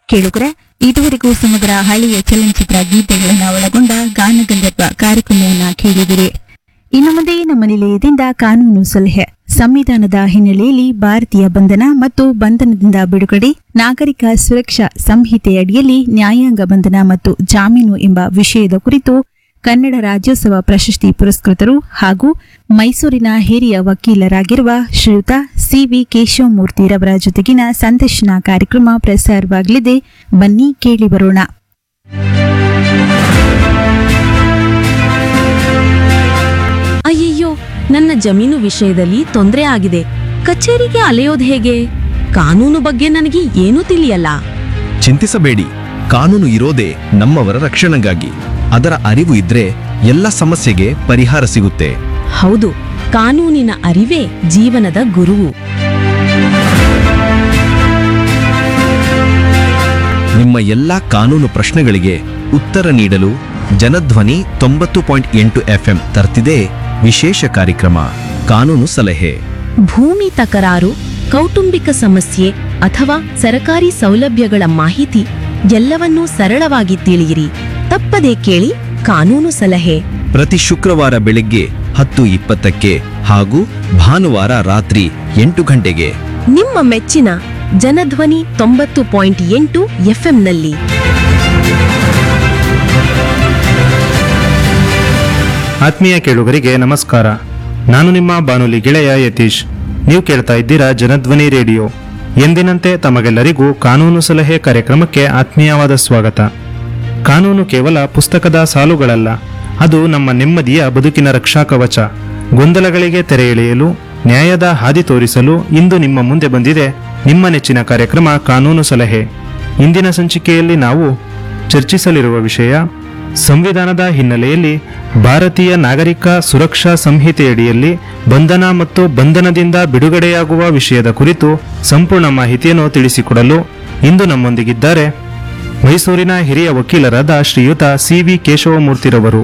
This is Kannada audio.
ಕೇಳುಗರೆ ಇದುವರೆಗೂ ಸಮಗ್ರ ಹಳೆಯ ಚಲನಚಿತ್ರ ಗೀತೆಗಳನ್ನು ಒಳಗೊಂಡ ಗಾನಗಂಧರ್ವ ಕಾರ್ಯಕ್ರಮವನ್ನ ಕೇಳಿದಿರಿ ಇನ್ನು ಮುಂದೆ ನಮ್ಮ ನಿಲಯದಿಂದ ಕಾನೂನು ಸಲಹೆ ಸಂವಿಧಾನದ ಹಿನ್ನೆಲೆಯಲ್ಲಿ ಭಾರತೀಯ ಬಂಧನ ಮತ್ತು ಬಂಧನದಿಂದ ಬಿಡುಗಡೆ ನಾಗರಿಕ ಸುರಕ್ಷಾ ಸಂಹಿತೆಯಡಿಯಲ್ಲಿ ನ್ಯಾಯಾಂಗ ಬಂಧನ ಮತ್ತು ಜಾಮೀನು ಎಂಬ ವಿಷಯದ ಕುರಿತು ಕನ್ನಡ ರಾಜ್ಯೋತ್ಸವ ಪ್ರಶಸ್ತಿ ಪುರಸ್ಕೃತರು ಹಾಗೂ ಮೈಸೂರಿನ ಹಿರಿಯ ವಕೀಲರಾಗಿರುವ ಶ್ರೀಯುತ ಸಿವಿ ಕೇಶವಮೂರ್ತಿರವರ ಜೊತೆಗಿನ ಸಂದರ್ಶನ ಕಾರ್ಯಕ್ರಮ ಪ್ರಸಾರವಾಗಲಿದೆ ಬನ್ನಿ ಕೇಳಿ ಬರೋಣ ಅಯ್ಯಯ್ಯೋ ನನ್ನ ಜಮೀನು ವಿಷಯದಲ್ಲಿ ತೊಂದರೆ ಆಗಿದೆ ಕಚೇರಿಗೆ ಅಲೆಯೋದು ಹೇಗೆ ಕಾನೂನು ಬಗ್ಗೆ ನನಗೆ ಏನೂ ತಿಳಿಯಲ್ಲ ಚಿಂತಿಸಬೇಡಿ ಕಾನೂನು ಇರೋದೇ ನಮ್ಮವರ ರಕ್ಷಣೆಗಾಗಿ ಅದರ ಅರಿವು ಇದ್ರೆ ಎಲ್ಲ ಸಮಸ್ಯೆಗೆ ಪರಿಹಾರ ಸಿಗುತ್ತೆ ಹೌದು ಕಾನೂನಿನ ಅರಿವೇ ಜೀವನದ ಗುರುವು ನಿಮ್ಮ ಎಲ್ಲ ಕಾನೂನು ಪ್ರಶ್ನೆಗಳಿಗೆ ಉತ್ತರ ನೀಡಲು ಜನಧ್ವನಿ ತೊಂಬತ್ತು ಪಾಯಿಂಟ್ ಎಂಟು ಎಫ್ಎಂ ತರ್ತಿದೆ ವಿಶೇಷ ಕಾರ್ಯಕ್ರಮ ಕಾನೂನು ಸಲಹೆ ಭೂಮಿ ತಕರಾರು ಕೌಟುಂಬಿಕ ಸಮಸ್ಯೆ ಅಥವಾ ಸರಕಾರಿ ಸೌಲಭ್ಯಗಳ ಮಾಹಿತಿ ಎಲ್ಲವನ್ನೂ ಸರಳವಾಗಿ ತಿಳಿಯಿರಿ ತಪ್ಪದೇ ಕೇಳಿ ಕಾನೂನು ಸಲಹೆ ಪ್ರತಿ ಶುಕ್ರವಾರ ಬೆಳಗ್ಗೆ ಹತ್ತು ಇಪ್ಪತ್ತಕ್ಕೆ ಹಾಗೂ ಭಾನುವಾರ ರಾತ್ರಿ ಎಂಟು ಗಂಟೆಗೆ ನಿಮ್ಮ ಮೆಚ್ಚಿನ ಜನಧ್ವನಿ ತೊಂಬತ್ತು ಪಾಯಿಂಟ್ ಎಂಟು ಎಫ್ಎಂನಲ್ಲಿ ಆತ್ಮೀಯ ಕೇಳುಗರಿಗೆ ನಮಸ್ಕಾರ ನಾನು ನಿಮ್ಮ ಬಾನುಲಿ ಗೆಳೆಯ ಯತೀಶ್ ನೀವು ಕೇಳ್ತಾ ಇದ್ದೀರಾ ಜನಧ್ವನಿ ರೇಡಿಯೋ ಎಂದಿನಂತೆ ತಮಗೆಲ್ಲರಿಗೂ ಕಾನೂನು ಸಲಹೆ ಕಾರ್ಯಕ್ರಮಕ್ಕೆ ಆತ್ಮೀಯವಾದ ಸ್ವಾಗತ ಕಾನೂನು ಕೇವಲ ಪುಸ್ತಕದ ಸಾಲುಗಳಲ್ಲ ಅದು ನಮ್ಮ ನೆಮ್ಮದಿಯ ಬದುಕಿನ ರಕ್ಷಾ ಕವಚ ಗೊಂದಲಗಳಿಗೆ ತೆರೆ ಎಳೆಯಲು ನ್ಯಾಯದ ಹಾದಿ ತೋರಿಸಲು ಇಂದು ನಿಮ್ಮ ಮುಂದೆ ಬಂದಿದೆ ನಿಮ್ಮ ನೆಚ್ಚಿನ ಕಾರ್ಯಕ್ರಮ ಕಾನೂನು ಸಲಹೆ ಇಂದಿನ ಸಂಚಿಕೆಯಲ್ಲಿ ನಾವು ಚರ್ಚಿಸಲಿರುವ ವಿಷಯ ಸಂವಿಧಾನದ ಹಿನ್ನೆಲೆಯಲ್ಲಿ ಭಾರತೀಯ ನಾಗರಿಕ ಸುರಕ್ಷಾ ಸಂಹಿತೆಯಡಿಯಲ್ಲಿ ಬಂಧನ ಮತ್ತು ಬಂಧನದಿಂದ ಬಿಡುಗಡೆಯಾಗುವ ವಿಷಯದ ಕುರಿತು ಸಂಪೂರ್ಣ ಮಾಹಿತಿಯನ್ನು ತಿಳಿಸಿಕೊಡಲು ಇಂದು ನಮ್ಮೊಂದಿಗಿದ್ದಾರೆ ಮೈಸೂರಿನ ಹಿರಿಯ ವಕೀಲರಾದ ಶ್ರೀಯುತ ಸಿ ವಿ ಕೇಶವಮೂರ್ತಿರವರು